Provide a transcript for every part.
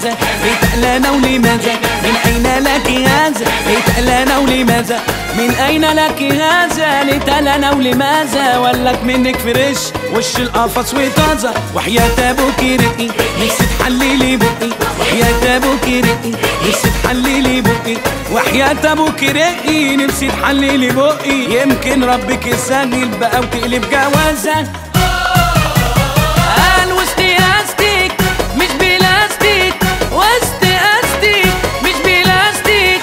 ولماذا اتقلنا ولماذا من أين لك هذا اتقلنا ولماذا من أين لك هذا لتلنا ولماذا ولك منك فريش وش القفص وطازة وحياة أبوك رقي نفسي تحللي بقي وحياة أبوك رقي نفسي تحللي بقي وحياة أبوك رقي نفسي تحللي بقي يمكن ربك يسهل بقى وتقلب جوازة قال وسط استيك مش بلاستيك وسط استيك مش بلاستيك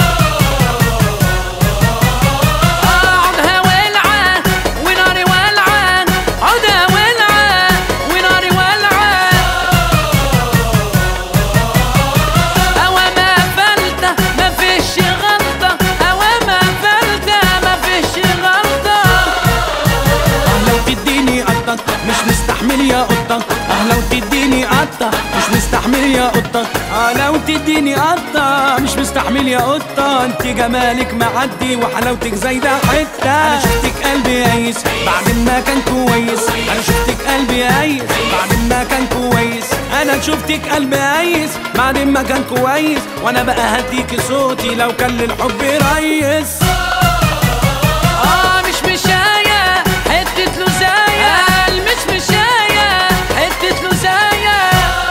عودها ولعة وناري ولعة عودها ولعة وناري ولعة هوا ما فلتة ما فيش غلطة هوا ما فلتة ما فيش غلطة اه لو تديني قطة مش مستحمل يا قطة اه لو تديني قطة مش مستحمل يا قطة اه لو تديني قطة مش مستحمل يا قطة انت جمالك معدي وحلاوتك زايدة حتة انا شفتك قلبي قايس بعد ما كان كويس انا شفتك قلبي قايس بعد ما كان كويس انا شفتك قلبي قايس بعد ما كان كويس وانا بقى هديكي صوتي لو كان للحب ريس اه مش مشاية حتة لوزاية قال مش مشاية حتة لوزاية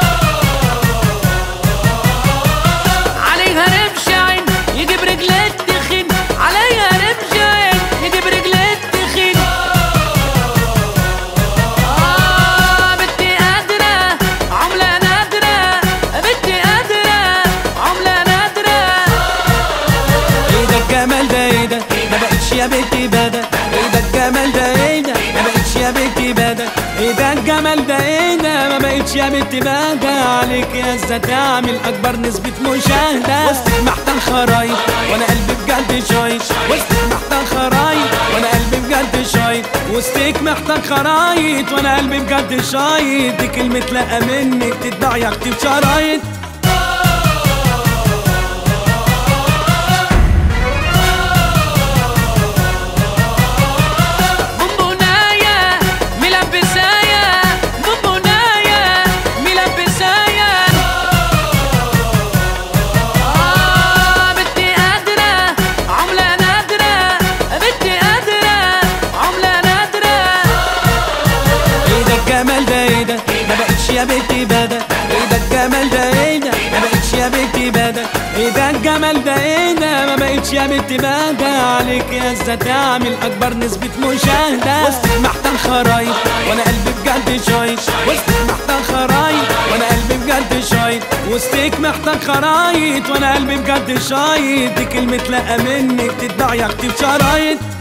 عليها رمش عين يجيب رجلات تخين عليها رمش عين يجيب رجلات تخين آه بنتي قادرة عملة نادرة بنتي قادرة عملة نادرة ايه ده الجمال ده ايه ده ما بقتش يا بنتي بدا ايه ده الجمال ده ايه ده ما بقتش يا بنتي بدا ايه ده الجمال ده ايه ده ما بقتش يا بنتي بدا عليك يا ازاي تعمل اكبر نسبة مشاهدة وسطك محتاج خرايط وانا قلبي بجد شايط وسطك محتاج خرايط وانا قلبي بجد شايط وسطك محتاج خرايط وانا قلبي بجد شايط دي كلمة لا منك تتباع يا اختي بشرايط بونبونايا ملبسايا بونبونايا ملبسايا آه بنتي قادرة عملة نادرة بنتي قادرة عملة نادرة ايه ده الجمال ده ايه ده ما بقتش يا بنتي بدا ايه ده الجمال ده ايه ده ما بقتش يا بنتي بدا ايه ده الجمال ده ايه ده ما بقتش يا بنتي بدا عليك يا ازاي تعمل اكبر نسبة مشاهدة وسطك محتاج خرايط وانا قلبي بجد شايط وسطك محتاج خرايط وانا قلبي بجد شايط وسطك محتاج خرايط وانا قلبي بجد شايط دي كلمة لا منك تتباع يا اختي بشرايط